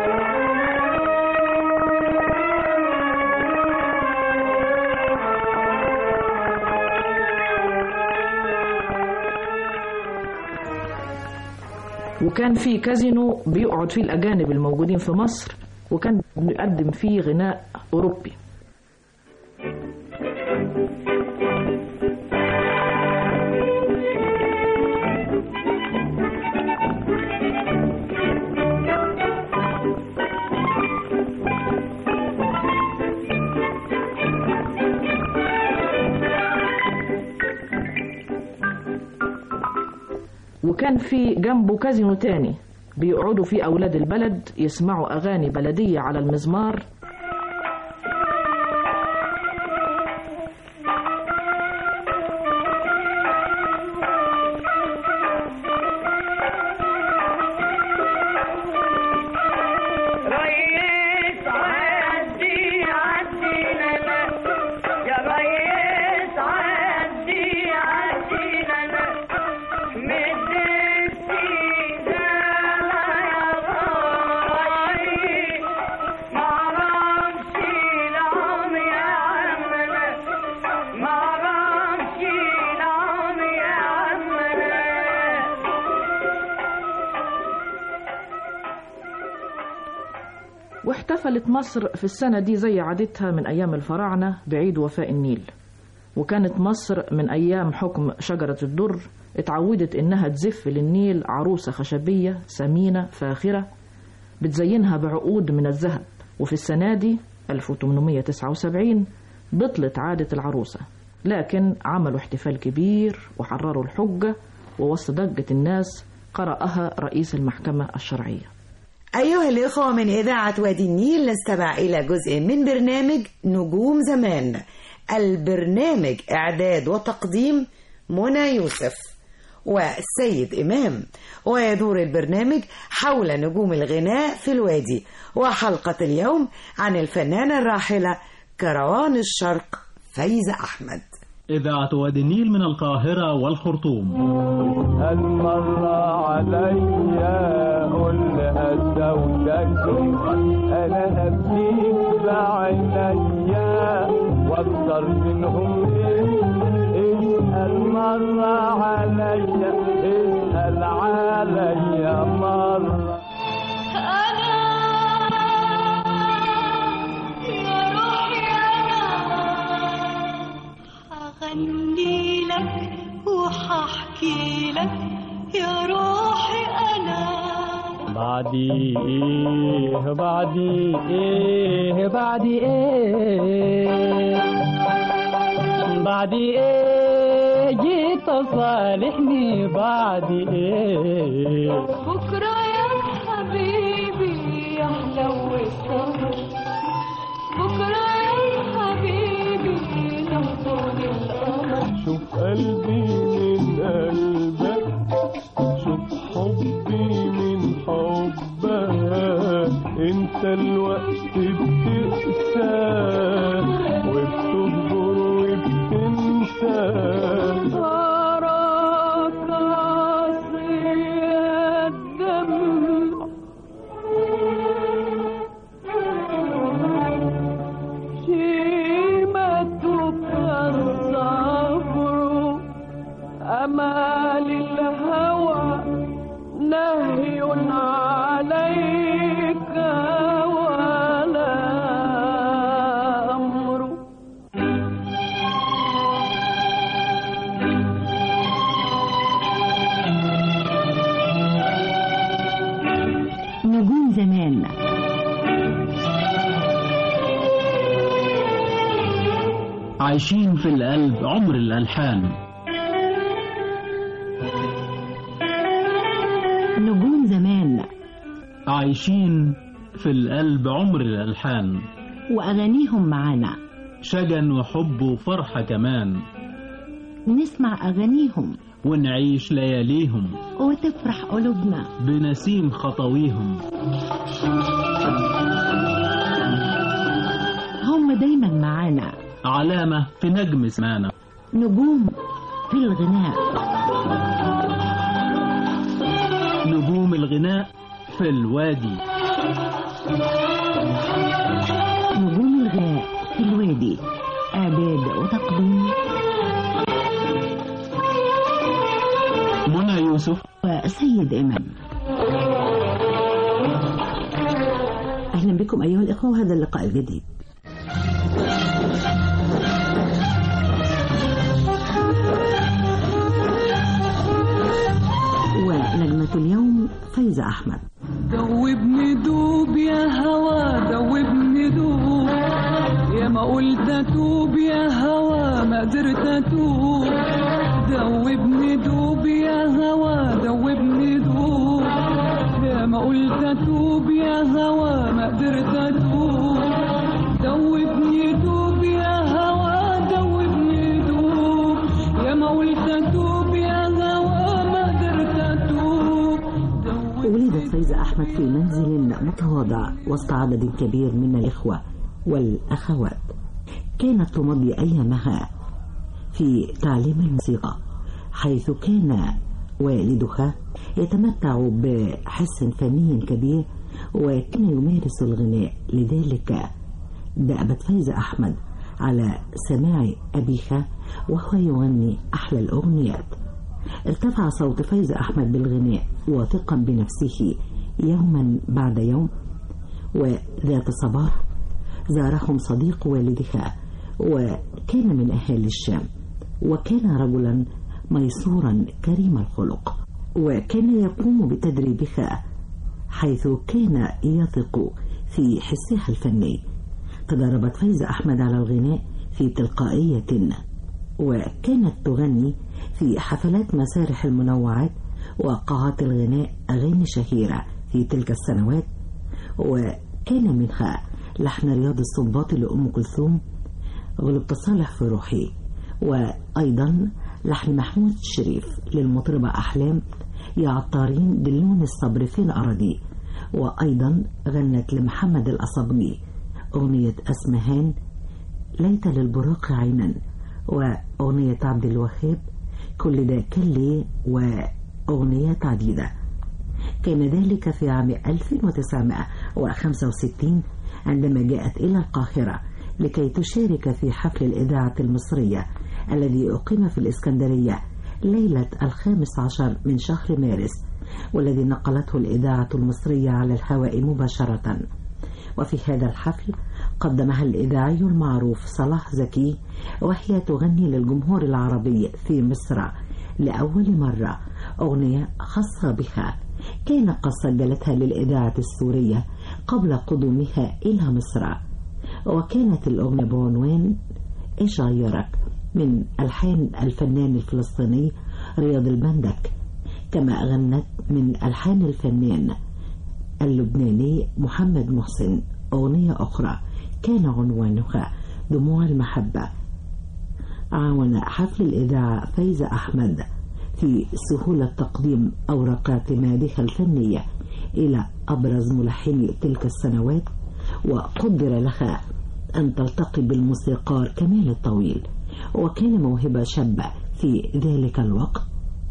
وكان في كازينو بيقعد فيه الأجانب الموجودين في مصر وكان بيقدم فيه غناء أوروبي وكان في جنبه كازينو تاني بيقعدوا فيه أولاد البلد يسمعوا أغاني بلدية على المزمار ريس عدي عدينا يا ريس عدي عدينا مد السيدة يا غالي معرفش العم يا عمنا معرفش العم يا عمنا واحتفلت مصر في السنة دي زي عادتها من أيام الفراعنة بعيد وفاء النيل وكانت مصر من أيام حكم شجرة الدر اتعودت إنها تزف للنيل عروسة خشبية سمينة فاخرة بتزينها بعقود من الذهب وفي السنة دي 1879 بطلت عادة العروسة لكن عملوا احتفال كبير وحرروا الحجة ووسط ضجة الناس قرأها رئيس المحكمة الشرعية أيها الإخوة من إذاعة وادي النيل نستمع إلى جزء من برنامج نجوم زمان البرنامج إعداد وتقديم منى يوسف والسيد إمام ويدور البرنامج حول نجوم الغناء في الوادي وحلقة اليوم عن الفنانة الراحلة كروان الشرق فايزة أحمد إذاعة وادي النيل من القاهرة والخرطوم هل مر عليا قل زوجك انا ابكيك بعينيا واكثر منهم اسال مر عليا اسال عليا مره هغني لك وهحكي لك يا روحي أنا بعدي ايه بعدي ايه بعدي ايه بعدي ايه جيت تصالحني بعدي ايه بكرة يا حبيبي يحلو السهر بكرة يا حبيبي نهضر القمر شوف قلبي من قلبك شوف حبي من حبك انت الوقت بتقسى وبتصبر وبتنسى أراك عصي الدم شيمتك الصبر أمال الهوى نهي عليك ولا أمر نجوم زمان عايشين في القلب عمر الألحان نجوم زمان عايشين في القلب عمر الألحان وأغانيهم معانا شجن وحب وفرحة كمان نسمع أغانيهم ونعيش لياليهم وتفرح قلوبنا بنسيم خطويهم هم دايما معانا علامة في نجم سمانا نجوم في الغناء نجوم الغناء في الوادي نجوم الغناء في الوادي إعداد وتقديم منى يوسف وسيد إمام أهلا بكم أيها الإخوة وهذا اللقاء الجديد ونجمة اليوم فايزة أحمد دوبني دوب يا هوا دوبني دوب يا ما قلت اتوب يا هوا ما قدرت اتوب دوبني دوب يا هوا دوبني دوب يا ما قلت اتوب يا هوا ما قدرت اتوب دوبني دوب يا هوا دوبني دوب يا ما قلت اتوب يا هوا ما قدرت اتوب ولدت فايزة أحمد في منزل متواضع وسط عدد كبير من الإخوة والأخوات كانت تمضي أيامها في تعليم الموسيقى حيث كان والدها يتمتع بحس فني كبير وكان يمارس الغناء لذلك دأبت فايزة أحمد على سماع أبيها وهو يغني أحلى الأغنيات ارتفع صوت فايزة أحمد بالغناء واثقا بنفسه يوما بعد يوم وذات صباح زارهم صديق والدها وكان من أهالي الشام وكان رجلا ميسورا كريم الخلق وكان يقوم بتدريبها حيث كان يثق في حسها الفني تدربت فايزة أحمد على الغناء في تلقائية وكانت تغني في حفلات مسارح المنوعات وقاعات الغناء أغاني شهيرة في تلك السنوات وكان منها لحن رياض الصنباطي لأم كلثوم غلبت صالح في روحي وأيضا لحن محمود الشريف للمطربة أحلام يا عطارين دلون الصبر في الأراضي وأيضا غنت لمحمد الأصبجي أغنية أسمهان ليت للبراق عينا وأغنية عبد الوهاب كل ده كان لي وأغنيات عديدة كان ذلك في عام 1965 عندما جاءت إلى القاهرة لكي تشارك في حفل الإذاعة المصرية الذي أقيم في الإسكندرية ليلة الخامس عشر من شهر مارس والذي نقلته الإذاعة المصرية على الهواء مباشرة وفي هذا الحفل قدمها الإذاعي المعروف صلاح زكي وهي تغني للجمهور العربي في مصر لأول مرة أغنية خاصة بها كان قد سجلتها للإذاعة السورية قبل قدومها إلى مصر وكانت الأغنية بعنوان إيش غيرك من ألحان الفنان الفلسطيني رياض البندك كما غنت من ألحان الفنان اللبناني محمد محسن أغنية أخرى كان عنوانها دموع المحبة عاون حفل الإذاعة فايزة أحمد في سهولة تقديم أوراق اعتمادها الفنية إلى أبرز ملحني تلك السنوات وقدر لها أن تلتقي بالموسيقار كمال الطويل وكان موهبة شابة في ذلك الوقت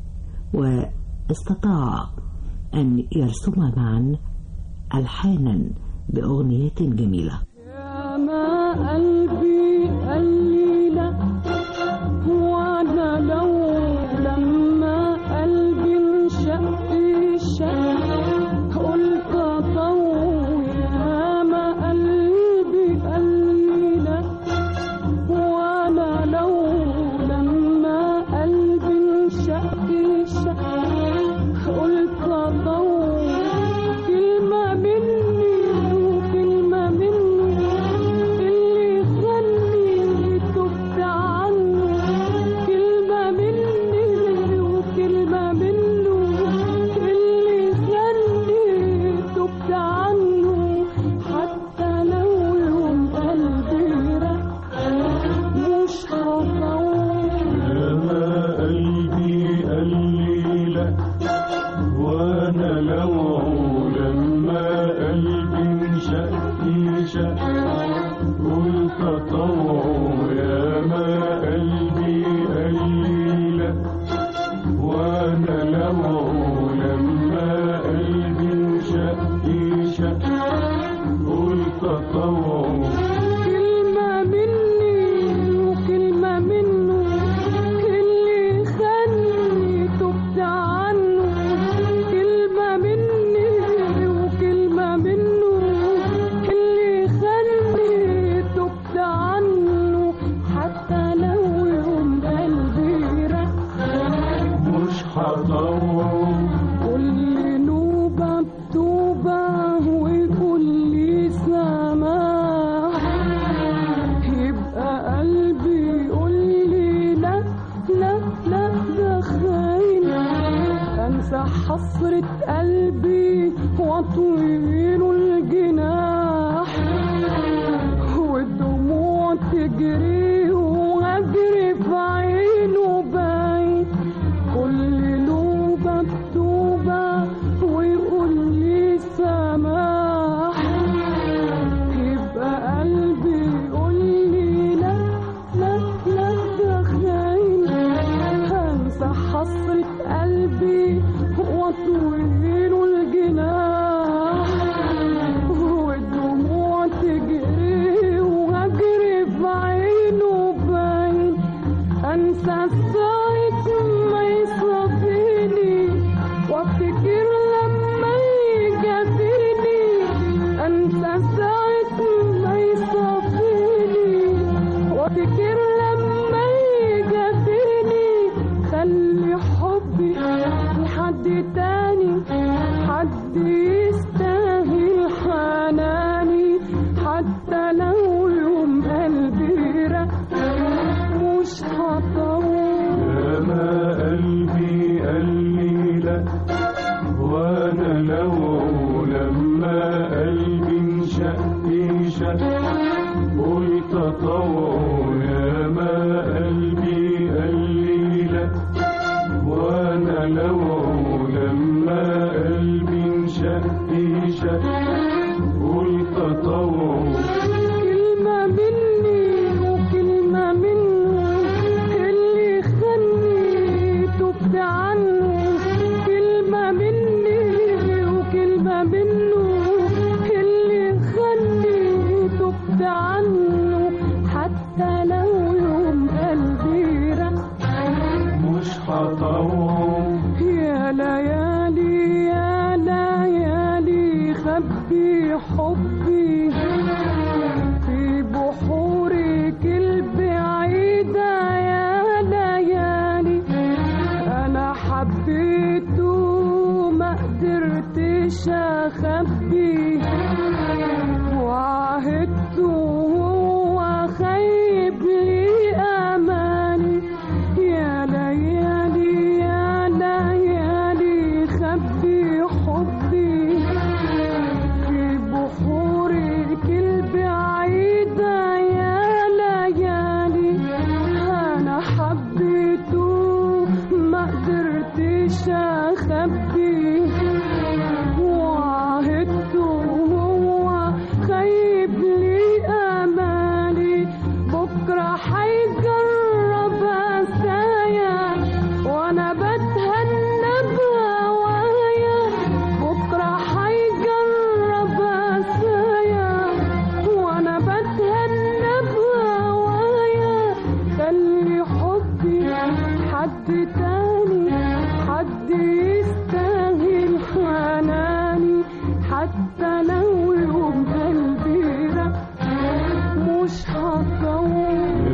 واستطاع أن يرسم معا ألحانا بأغنية جميلة يا ما قلبي قليلة وانا لو لما قلبي انشق شق قلت اطول يا ما قلبي قليلة وانا لو لما قلبي انشق شق قلت اطول كلمة مني وكلمة منه اللي خلي تبت عنه كلمة مني وكلمة منه اللي خلي تبت عنه حتى لو يوم قلبي رق مش هطول يا ما قلبي قليلة وانا لو لما قلبي انشق شق قلت طوع يا ما قلبي قليلة وانا لو لما قلبي انشق شق قلت طوع كلمة مني وكلمة منه اللي خلي تبت عنه كلمة مني وكلمة منه اللي خلي تبت عنه حتى لو يوم قلبي رق مش هطول كل نوبة بتوبة وكل سماح يبقى قلبي يقول لي لا لا لا ده خاين انسى حسرة قلبي واطويله الجناح والدموع تجري واجري في عينه باين كل نوبة بتوبة ويقول لي سماح يبقى قلبي يقول لي لا لا لا ده خاين هنسى حسرة قلبي واطويله الجناح والدموع تجري واجري في عينه باين انسى ساعة ما يصافيني وافتكر لما يجافيني انسى ساعة ما يصافيني وافتكر لما يجافيني خلي حبي لحد تاني حد يستاهل حناني حتى لو يوم قلبي رق مش هطول يا ما قلبي قليلة وانا لو لما قلبي انشق شق قلت طوع يا ما قلبي قليلة وانا لو لما قلبي انشق شق قلت طوع كلمة مني وكلمة منه اللي خلي تبت عنه كلمة مني وكلمة منه اللي خلي تبت عنه حتى لو يوم قلبي رق مش هطول يا ليالي يا ليالي خبي حبي في بحورك البعيدة يا ليالي أنا حبيته ما قدرت قدرتش اخبي وعهدت وهو خيب لي اماني يا ليالي يا ليالي خبي حبي في بحورك البعيدة يا ليالي أنا حبيته ما قدرتش أخبي وعهدته وهو خيب لي أمالي بكرة حيجرب أسايا وأنا بتهنى بهوايا بكرة حيجرب أسايا وأنا بتهنى بهوايا خلي حبي حد تاني حد يستاهل حناني حتى لو يوم قلبي رق مش هطول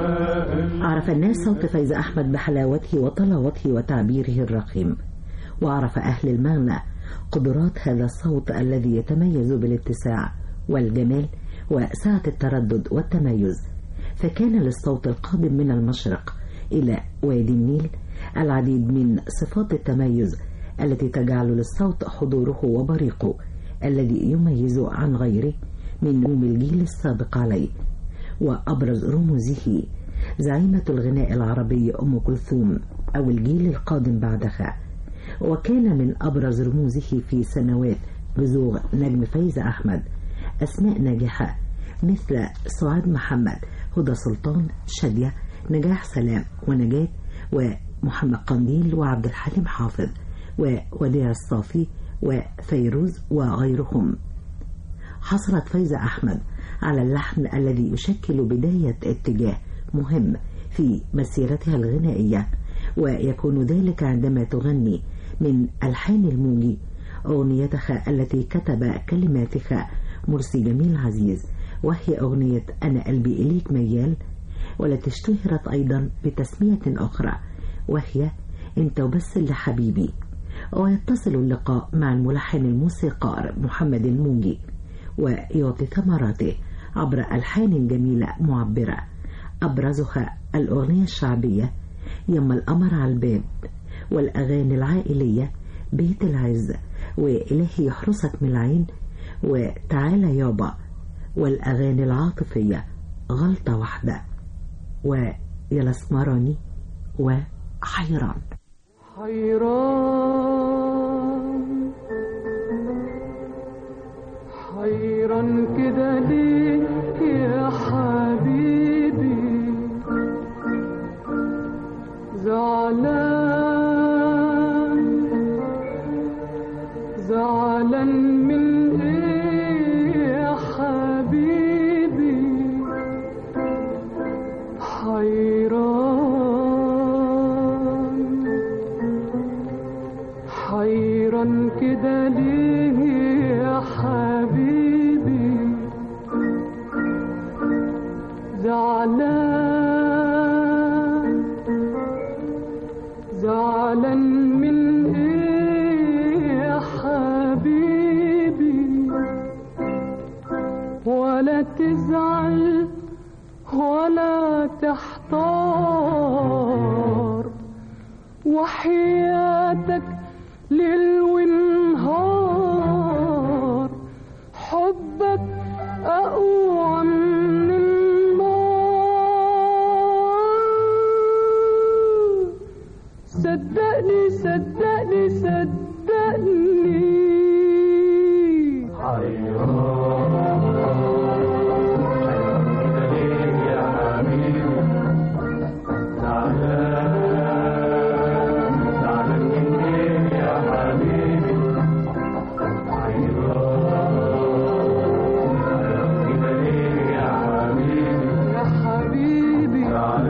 عرف الناس صوت فايز أحمد بحلاوته وطلاوته وتعبيره الرخيم وعرف أهل المغنى قدرات هذا الصوت الذي يتميز بالاتساع والجمال وسعة التردد والتميز فكان للصوت القادم من المشرق إلى وادي النيل العديد من صفات التميز التي تجعل للصوت حضوره وبريقه الذي يميزه عن غيره من نجوم الجيل السابق عليه وأبرز رموزه زعيمة الغناء العربي أم كلثوم أو الجيل القادم بعدها وكان من أبرز رموزه في سنوات بزوغ نجم فايز أحمد أسماء ناجحة مثل سعاد محمد هدى سلطان شادية نجاح سلام ونجاة ومحمد قنديل وعبد الحليم حافظ ووديع الصافي وفيروز وغيرهم حصلت فايزة أحمد على اللحن الذي يشكل بداية اتجاه مهم في مسيرتها الغنائية ويكون ذلك عندما تغني من ألحان الموجي أغنيتها التي كتب كلماتها مرسي جميل عزيز وهي أغنية أنا قلبي إليك ميال والتي اشتهرت أيضا بتسمية أخرى وهي أنت وبس اللي حبيبي ويتصل اللقاء مع الملحن الموسيقار محمد الموجي ويعطي ثمراته عبر ألحان جميلة معبرة أبرزها الأغنية الشعبية يما القمر على الباب والأغاني العائلية بيت العز وإلهي يحرسك من العين وتعالى يابا والأغاني العاطفية غلطة واحدة ويا الاسمراني وحيران حيران حيران كده ليه يا حبيبي زعلان زعلان من ايه يا حبيبي حيران حيران كده ليه يا حبيبي زعلان زعلان من ايه يا حبيبي ولا تزعل ولا تحتار وحياتك ليل ونهار حبك أقوى من النار صدقني صدقني صدقني يا حبيبي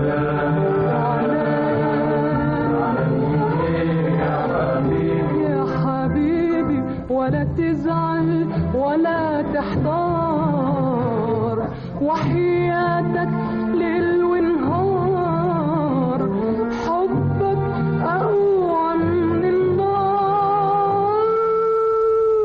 يا حبيبي ولا تزعل ولا تحتار وحياتك ليل ونهار حبك أقوى من النار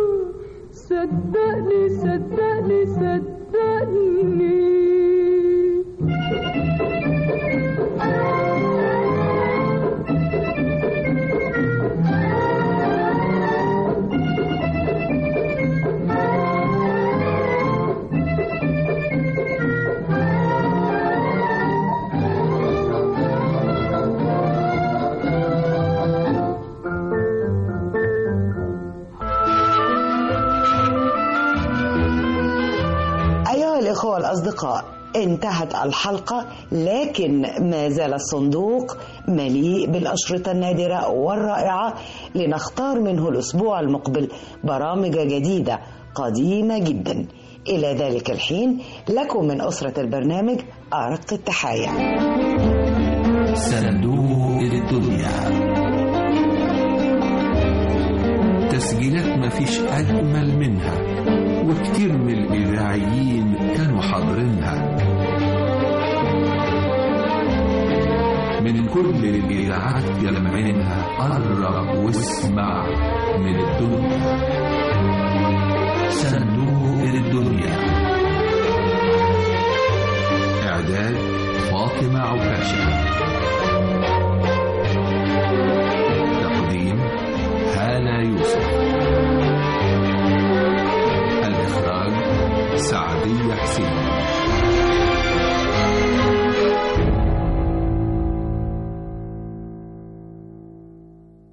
أصدقاء انتهت الحلقة لكن ما زال الصندوق مليء بالأشرطة النادرة والرائعة لنختار منه الأسبوع المقبل برامج جديدة قديمة جدا إلى ذلك الحين لكم من أسرة البرنامج أرق التحايا صندوق الدنيا تسجيلات مفيش أجمل منها وكتير من الإذاعيين كانوا حاضرينها من كل الإذاعات يلمعينها قرب واسمع من الدنيا صندوق الدنيا إعداد فاطمة عكاشة تقديم هالة يوسف الإخراج سعدية حسين